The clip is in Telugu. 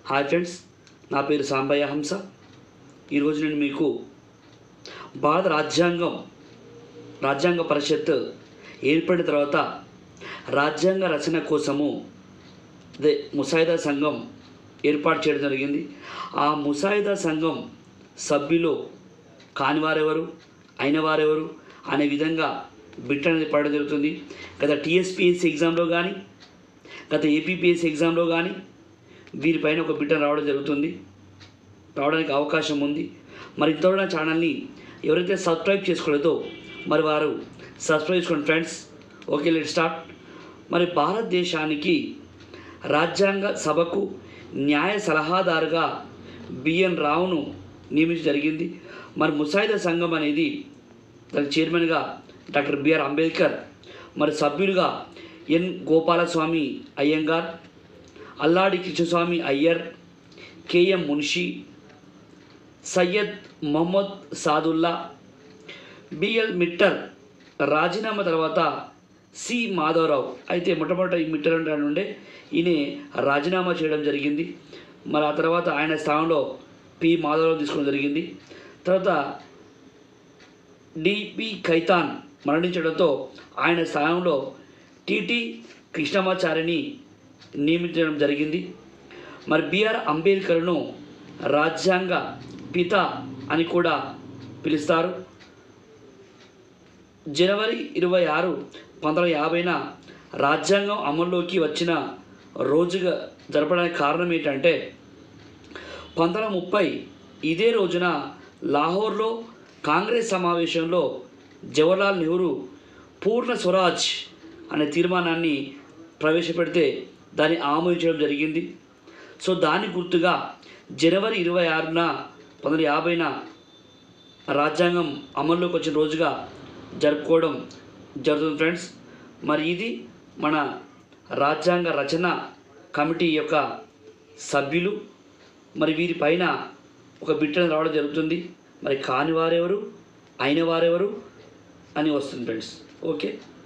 హాయ్ ఫ్రెండ్స్ నా పేరు సాంబయ్య హంస ఈరోజు నేను మీకు భారత రాజ్యాంగం రాజ్యాంగ పరిషత్ ఏర్పడిన తర్వాత రాజ్యాంగ రచన కోసము అదే ముసాయిదా సంఘం ఏర్పాటు చేయడం జరిగింది ఆ ముసాయిదా సంఘం సభ్యులు కాని వారెవరు అయిన వారెవరు అనే విధంగా బిట్ అనేది పడడం జరుగుతుంది గత టీఎస్పీఎస్సీ ఎగ్జామ్లో కానీ గత ఏపీపీఎస్సీ ఎగ్జామ్లో కానీ వీరిపైన ఒక బిట్ రావడం జరుగుతుంది రావడానికి అవకాశం ఉంది మరి ఇంతవరకు నా ఛానల్ని ఎవరైతే సబ్స్క్రైబ్ చేసుకోలేదో మరి వారు సబ్స్క్రైబ్ చేసుకోండి ఫ్రెండ్స్ ఓకే లెట్ స్టార్ట్ మరి భారతదేశానికి రాజ్యాంగ సభకు న్యాయ సలహాదారుగా బిఎన్ రావును నియమించడం జరిగింది మరి ముసాయిదా సంఘం అనేది దాని చైర్మన్గా డాక్టర్ బిఆర్ అంబేద్కర్ మరి సభ్యులుగా N Gopalaswami Ayyangar Alladi Krishnaswami Iyer K M Munshi Syed Mohammad Saadulla B L Mitter రాజీనామా తర్వాత సి మాధవరావు అయితే మొట్టమొదట ఈ మిట్టర్ అంటే నుండే ఈయన రాజీనామా చేయడం జరిగింది మరి ఆ తర్వాత ఆయన స్థానంలో పి మాధవరావు తీసుకోవడం జరిగింది తర్వాత డిపి ఖైతాన్ మరణించడంతో ఆయన స్థానంలో టిటి కృష్ణమాచారిని నియమించడం జరిగింది మరి బిఆర్ అంబేద్కర్ను రాజ్యాంగ పిత అని కూడా పిలుస్తారు జనవరి ఇరవై ఆరు పంతొమ్మిది యాభైన రాజ్యాంగం అమల్లోకి వచ్చిన రోజుగా జరపడానికి కారణం ఏంటంటే పంతొమ్మిది ముప్పై ఇదే రోజున లాహోర్లో కాంగ్రెస్ సమావేశంలో జవహర్లాల్ నెహ్రూ పూర్ణ స్వరాజ్ అనే తీర్మానాన్ని ప్రవేశపెడితే దాన్ని ఆమోదించడం జరిగింది సో దాని గుర్తుగా జనవరి ఇరవై ఆరున పంతొమ్మిది యాభైన రాజ్యాంగం అమల్లోకి వచ్చిన రోజుగా జరుపుకోవడం జరుగుతుంది ఫ్రెండ్స్ మరి ఇది మన రాజ్యాంగ రచన కమిటీ యొక్క సభ్యులు మరి వీరిపైన ఒక బిట్టను రావడం జరుగుతుంది మరి కాని వారెవరు అయిన వారెవరు అని వస్తుంది ఫ్రెండ్స్ ఓకే